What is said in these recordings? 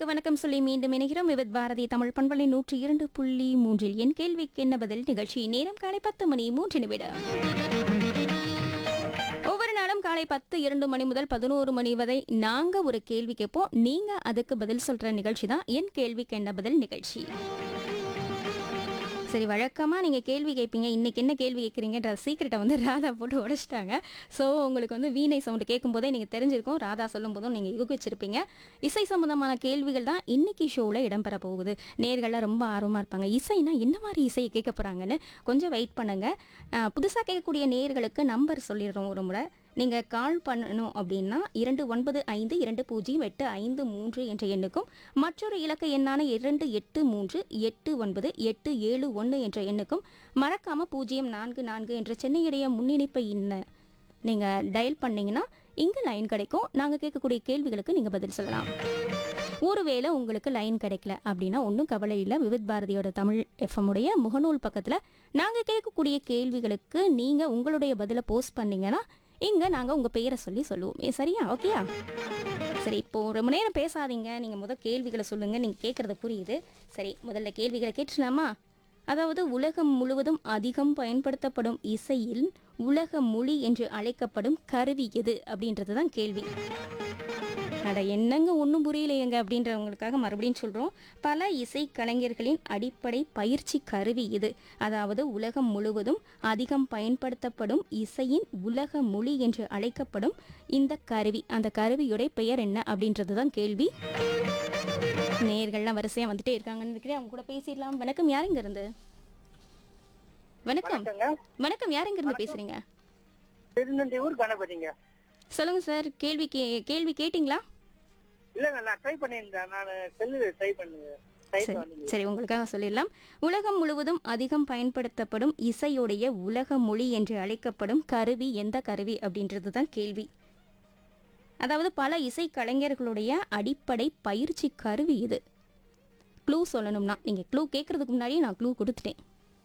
வணக்கம் சொல்லி மீண்டும் இணைகிறோம் விவித் பாரதி தமிழ் பண்பலை நூற்றி இரண்டு புள்ளி மூன்றில் என் கேள்விக்கு என்ன பதில் நிகழ்ச்சி நேரம் காலை பத்து மணி மூன்று நிமிடம் ஒவ்வொரு நாளும் காலை பத்து இரண்டு மணி முதல் பதினோரு மணி வரை நாங்க ஒரு கேள்வி கேட்போம் நீங்க அதுக்கு பதில் சொல்ற நிகழ்ச்சி தான் என் கேள்விக்கு என்ன பதில் நிகழ்ச்சி சரி வழக்கமா நீங்க கேள்வி கேட்பீங்க இன்னைக்கு என்ன கேள்வி கேட்குறீங்கன்ற சீக்கிரட்டை வந்து ராதா போட்டு உடைச்சிட்டாங்க ஸோ உங்களுக்கு வந்து வீணை சவுண்டு கேட்கும் போதே நீங்க தெரிஞ்சிருக்கும் ராதா சொல்லும் போதும் நீங்க யூகிச்சிருப்பீங்க இசை சம்பந்தமான கேள்விகள் தான் இன்னைக்கு ஷோவில் இடம்பெற போகுது நேர்கள்லாம் ரொம்ப ஆர்வமா இருப்பாங்க இசைனா என்ன மாதிரி இசையை கேட்க போறாங்கன்னு கொஞ்சம் வெயிட் பண்ணுங்க அஹ், புதுசா கேட்கக்கூடிய நேர்களுக்கு நம்பர் சொல்லிடுறோம் ஒரு முறை நீங்க கால் பண்ணணும் அப்படின்னா இரண்டு ஒன்பது ஐந்து இரண்டு பூஜ்ஜியம் எட்டு ஐந்து மூன்று என்ற எண்ணுக்கும் மற்றொரு இலக்க எண்ணான இரண்டு எட்டு மூன்று எட்டு ஒன்பது எட்டு ஏழு ஒன்று என்ற எண்ணுக்கும் மறக்காம பூஜ்ஜியம் நான்கு நான்கு என்ற சென்னையுடைய முன்னிணைப்பை இன்ன நீங்க டயல் பண்ணீங்கன்னா இங்க லைன் கிடைக்கும் நாங்க கேட்கக்கூடிய கேள்விகளுக்கு நீங்க பதில் சொல்லலாம் ஒருவேளை உங்களுக்கு லைன் கிடைக்கல அப்படின்னா ஒன்றும் கவலை இல்லை விவித் பாரதியோட தமிழ் எஃப்எம் உடைய முகநூல் பக்கத்தில் நாங்கள் கேட்கக்கூடிய கேள்விகளுக்கு நீங்கள் உங்களுடைய பதிலை போஸ்ட் பண்ணீங்கன்னா இங்கே நாங்கள் உங்கள் பெயரை சொல்லி சொல்லுவோம் ஏ சரியா ஓகேயா சரி இப்போ ரொம்ப நேரம் பேசாதீங்க நீங்கள் முதல் கேள்விகளை சொல்லுங்கள் நீங்கள் கேட்குறது புரியுது சரி முதல்ல கேள்விகளை கேட்டுலாமா அதாவது உலகம் முழுவதும் அதிகம் பயன்படுத்தப்படும் இசையில் உலக மொழி என்று அழைக்கப்படும் கருவி எது அப்படின்றது தான் கேள்வி அட என்னங்க ஒன்றும் புரியலையேங்க அப்படின்றவங்களுக்காக மறுபடியும் சொல்கிறோம் பல இசை கலைஞர்களின் அடிப்படை பயிற்சி கருவி இது அதாவது உலகம் முழுவதும் அதிகம் பயன்படுத்தப்படும் இசையின் உலக மொழி என்று அழைக்கப்படும் இந்த கருவி அந்த கருவியுடைய பெயர் என்ன அப்படின்றது தான் கேள்வி நேர்கள்லாம் வரிசையாக வந்துட்டே இருக்காங்கன்னு நினைக்கிறேன் அவங்க கூட பேசிடலாம் வணக்கம் யாருங்க இருந்து வணக்கம் வணக்கங்க வணக்கம் யாருங்க இருந்து பேசுறீங்க திருநெல்வேலூர் கணபதிங்க சொல்லுங்க சார் கேள்வி கே கேள்வி கேட்டிங்களா இல்லங்க நான் ட்ரை பண்ணியிருந்தேன் நான் செல்லு ட்ரை பண்ணுங்க ட்ரை சரி பண்ணுங்க சரி உங்களுக்காக சொல்லிடலாம் உலகம் முழுவதும் அதிகம் பயன்படுத்தப்படும் இசையுடைய உலக மொழி என்று அழைக்கப்படும் கருவி எந்த கருவி அப்படின்றது தான் கேள்வி அதாவது பல இசை கலைஞர்களுடைய அடிப்படை பயிற்சி கருவி இது க்ளூ சொல்லணும்னா நீங்க க்ளூ கேட்கறதுக்கு முன்னாடியே நான் க்ளூ கொடுத்துட்டேன்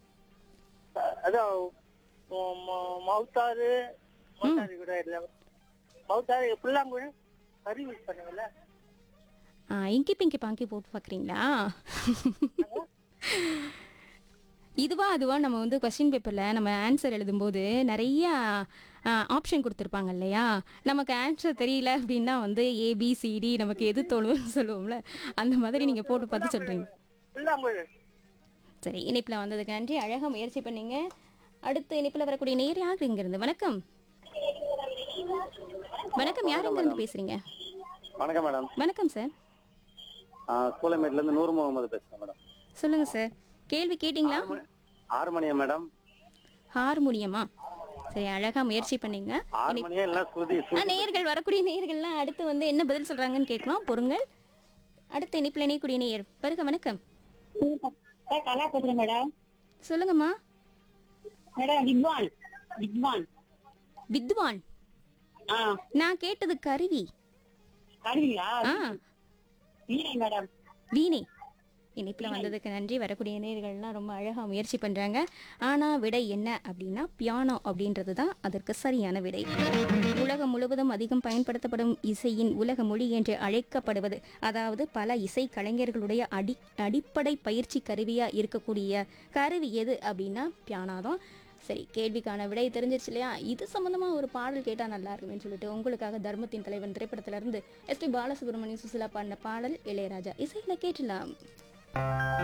அதான் ம- ம- மவுத்தாறு மவுத்தாறு கூட இல்ல மவுத்தாறு புல்லாங்குழல் கறி யூஸ் பண்ணுங்கல்ல ஆ, இங்கி பிங்கி பாங்கி போட்டு பார்க்குறீங்களா இதுவா அதுவா நம்ம வந்து கொஸ்டின் பேப்பரில் நம்ம ஆன்சர் எழுதும்போது நிறைய ஆப்ஷன் கொடுத்துருப்பாங்க இல்லையா நமக்கு ஆன்சர் தெரியல அப்படின்னா வந்து ஏபிசிடி நமக்கு எது தோணுன்னு சொல்லுவோம்ல அந்த மாதிரி நீங்கள் போட்டு பார்த்து சொல்கிறீங்க புல்லாங்குழல் சரி இணைப்பில் வந்ததுக்கு நன்றி அழகாக முயற்சி பண்ணீங்க அடுத்த இணைப்பில் வரக்கூடிய நேர் யார் இங்கிருந்து வணக்கம் வணக்கம் யார் இங்கிருந்து பேசுறீங்க வணக்கம் மேடம் வணக்கம் சார் சூளமேட்ல இருந்து நூறு முகமது பேசுறேன் மேடம் சொல்லுங்க சார் கேள்வி கேட்டிங்களா ஆறு மணியா மேடம் ஹார்மோனியமா சரி அழகா முயற்சி பண்ணீங்க ஆறு மணியா இல்ல ஸ்ருதி ஆ, நேயர்கள் வரக்கூடிய நேயர்கள்லாம் அடுத்து வந்து என்ன பதில் சொல்றாங்கன்னு கேட்கலாம் பொறுங்கள் அடுத்த இணைப்பில் இணையக்கூடிய நேயர் வருக வணக்கம் கலா பேசுறேன் மேடம் சொல்லுங்கம்மா மேடம் வித்வான் வித்வான் வித்வான் ஆ நான் கேட்டது கருவி கருவிங்களா ஆ வீணை மேடம் வீணை இணைப்பில் வந்ததுக்கு நன்றி வரக்கூடிய நேயர்கள்லாம் ரொம்ப அழகாக முயற்சி பண்ணுறாங்க ஆனால் விடை என்ன அப்படின்னா பியானோ அப்படின்றது தான் அதற்கு சரியான விடை உலகம் முழுவதும் அதிகம் பயன்படுத்தப்படும் இசையின் உலக மொழி என்று அழைக்கப்படுவது அதாவது பல இசை கலைஞர்களுடைய அடி அடிப்படை பயிற்சி கருவியாக இருக்கக்கூடிய கருவி எது அப்படின்னா பியானோ தான் சரி கேள்விக்கான விடை தெரிஞ்சிருச்சு இல்லையா இது சம்பந்தமா ஒரு பாடல் கேட்டா நல்லா இருக்குமேன்னு சொல்லிட்டு உங்களுக்காக தர்மத்தின் தலைவன் திரைப்படத்துல இருந்து எஸ் பி பாலசுப்ரமணியம் சுசிலா பாடின பாடல் இளையராஜா இசையில கேட்டலாம்